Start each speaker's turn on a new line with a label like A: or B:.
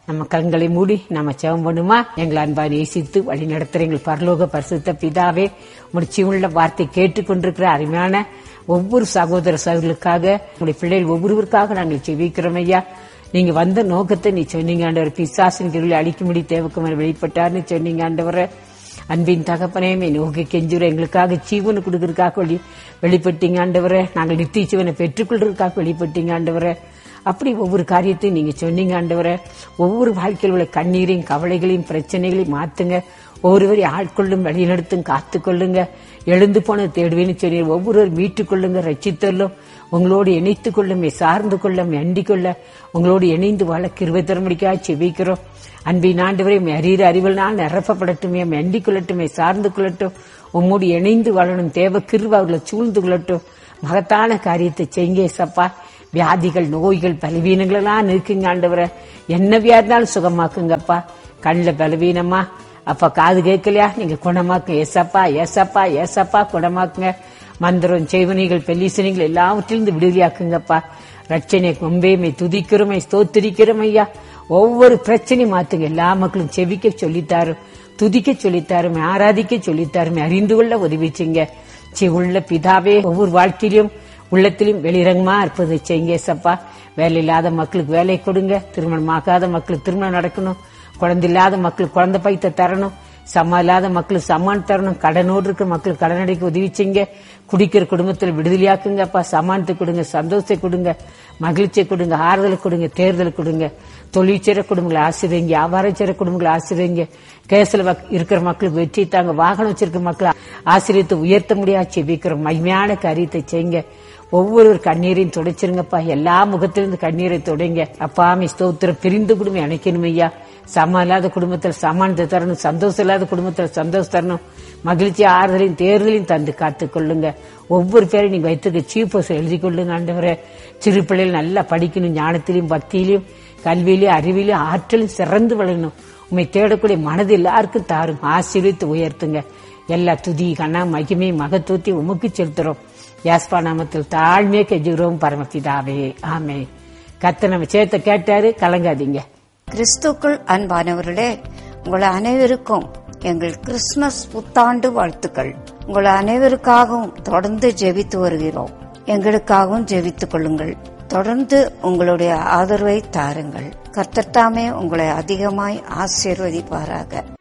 A: நம்ம கண்களை மூடி நம்ம ஜெபம் பண்ணுமா எங்களை அன்பா நேசித்து வழி நடத்துற எங்கள் பரலோக பரிசுத்த பிதாவே முடிச்சு உள்ள வார்த்தை கேட்டுக்கொண்டிருக்கிற அருமையான ஒவ்வொரு சகோதர சகோதரர்களுக்காக உங்களுடைய பிள்ளைகள் ஒவ்வொருவருக்காக நாங்கள் செவிக்கிறோம் ஐயா நீங்க வந்த நோக்கத்தை நீ சொன்னீங்க ஆண்டவர் பிசாசின் கிருளை அழிக்கும்படி தேவக்குமார் வெளிப்பட்டார்னு சொன்னீங்க ஆண்டவரை அன்பின் தகப்பனையுமே நோக்கி கெஞ்சுற எங்களுக்காக ஜீவனை கொடுக்கறதுக்காக வெளி வெளிப்பட்டீங்க ஆண்டவரை நாங்கள் நித்திய ஜீவனை பெற்றுக்கொள்றதுக்காக வெளிப்பட்டீங்க ஆண்டவரை அப்படி ஒவ்வொரு காரியத்தையும் நீங்க சொன்னீங்க ஆண்டவரை ஒவ்வொரு வாழ்க்கையில் உள்ள கண்ணீரையும் கவலைகளையும் பிரச்சனைகளையும் மாத்துங்க ஒவ்வொருவரையும் ஆட்கொள்ளும் வழிநடத்தும் காத்துக்கொள்ளுங்க எழுந்து போன தேடுவேன்னு சொல்லி ஒவ்வொருவர் மீட்டுக் கொள்ளுங்க ரட்சித்தல்லும் உங்களோடு இணைத்துக் கொள்ளும் சார்ந்து கொள்ளும் அண்டிக் கொள்ள உங்களோடு இணைந்து வாழ கிருவை தரமுடிக்கா செவிக்கிறோம் அன்பின் ஆண்டவரை அறிகிற அறிவில் நான் நிரப்பப்படட்டுமே அண்டிக் கொள்ளட்டுமே சார்ந்து கொள்ளட்டும் உம்மோடு இணைந்து வாழணும் தேவ கிருவ அவர்களை சூழ்ந்து கொள்ளட்டும் மகத்தான காரியத்தை செய்யுங்க சப்பா வியாதிகள் நோய்கள் பலவீனங்கள் எல்லாம் இருக்குங்க ஆண்டவரை என்ன வியாதினாலும் சுகமாக்குங்கப்பா கண்ணில் பலவீனமா அப்ப காது கேட்கலையா நீங்க குணமாக்குங்க ஏசப்பா ஏசப்பா ஏசப்பா குணமாக்குங்க மந்திரம் செய்வனிகள் பெல்லிசனிகள் எல்லாவற்றிலிருந்து விடுதலையாக்குங்கப்பா ரட்சனை கொம்பேமை துதிக்கிறோமை ஸ்தோத்திரிக்கிறோம் ஐயா ஒவ்வொரு பிரச்சனையும் மாத்துங்க எல்லா மக்களும் செவிக்க சொல்லித்தாரும் துதிக்க சொல்லித்தாரும் ஆராதிக்க சொல்லித்தாரும் அறிந்து கொள்ள உதவிச்சிங்க சி உள்ள பிதாவே ஒவ்வொரு வாழ்க்கையிலும் உள்ளத்திலும் வெளிரங்கமா இருப்பது செய்யுங்க சப்பா வேலை இல்லாத மக்களுக்கு வேலை கொடுங்க திருமணம் ஆகாத மக்களுக்கு திருமணம் நடக்கணும் குழந்தை இல்லாத மக்களுக்கு குழந்தை பைத்த தரணும் சம்மா இல்லாத மக்களுக்கு சம்மான் தரணும் கடனோடு இருக்கிற மக்களுக்கு கடன் அடைக்க உதவி செய்யுங்க குடிக்கிற குடும்பத்தில் விடுதலையாக்குங்கப்பா சமானத்தை கொடுங்க சந்தோஷத்தை கொடுங்க மகிழ்ச்சியை கொடுங்க ஆறுதலை கொடுங்க தேர்தல் கொடுங்க தொழில் செய்கிற குடும்பங்களை ஆசிரியங்க வியாபாரம் செய்கிற குடும்பங்களை ஆசிரியங்க கேசில் இருக்கிற மக்களுக்கு வெற்றி தாங்க வாகனம் வச்சிருக்கிற மக்களை ஆசிரியத்தை உயர்த்த முடியாது செபிக்கிற மகிமையான காரியத்தை செய்யுங்க ஒவ்வொரு கண்ணீரையும் துடைச்சிருங்கப்பா எல்லா முகத்திலிருந்து கண்ணீரை தொடங்க அப்பாமி ஸ்தோத்திரம் பிரிந்து குடும்பம் அணைக்கணும் ஐயா சமம் இல்லாத குடும்பத்தில் சமானத்தை தரணும் சந்தோஷம் இல்லாத குடும்பத்தில் சந்தோஷம் தரணும் மகிழ்ச்சி ஆறுதலையும் தேர்தலையும் தந்து காத்துக்கொள்ளுங்க ஒவ்வொரு பேரையும் நீங்க வைத்துக்க சீஃப் எழுதி கொள்ளுங்க ஆண்டவரை சிறு பிள்ளைகள் நல்லா படிக்கணும் ஞானத்திலையும் பக்தியிலையும் கல்வியிலையும் அறிவிலையும் ஆற்றலும் சிறந்து வளரணும் உண்மை தேடக்கூடிய மனது எல்லாருக்கும் தாரும் ஆசீர்வித்து உயர்த்துங்க எல்லா துதி கண்ணா மகிமை மகத்துவத்தை உமக்கு செலுத்துறோம் யாஸ்பா நாமத்தில் தாழ்மையே கெஞ்சுகிறோம் பரமபிதாவே ஆமே கத்த நம்ம சேர்த்த கேட்டாரு கலங்காதீங்க
B: கிறிஸ்துக்குள் அன்பானவர்களே உங்கள் அனைவருக்கும் எங்கள் கிறிஸ்துமஸ் புத்தாண்டு வாழ்த்துக்கள் உங்கள் அனைவருக்காகவும் தொடர்ந்து ஜெபித்து வருகிறோம் எங்களுக்காகவும் ஜெபித்துக் கொள்ளுங்கள் தொடர்ந்து உங்களுடைய ஆதரவை தாருங்கள் கர்த்தத்தாமே உங்களை அதிகமாய் ஆசீர்வதிப்பாராக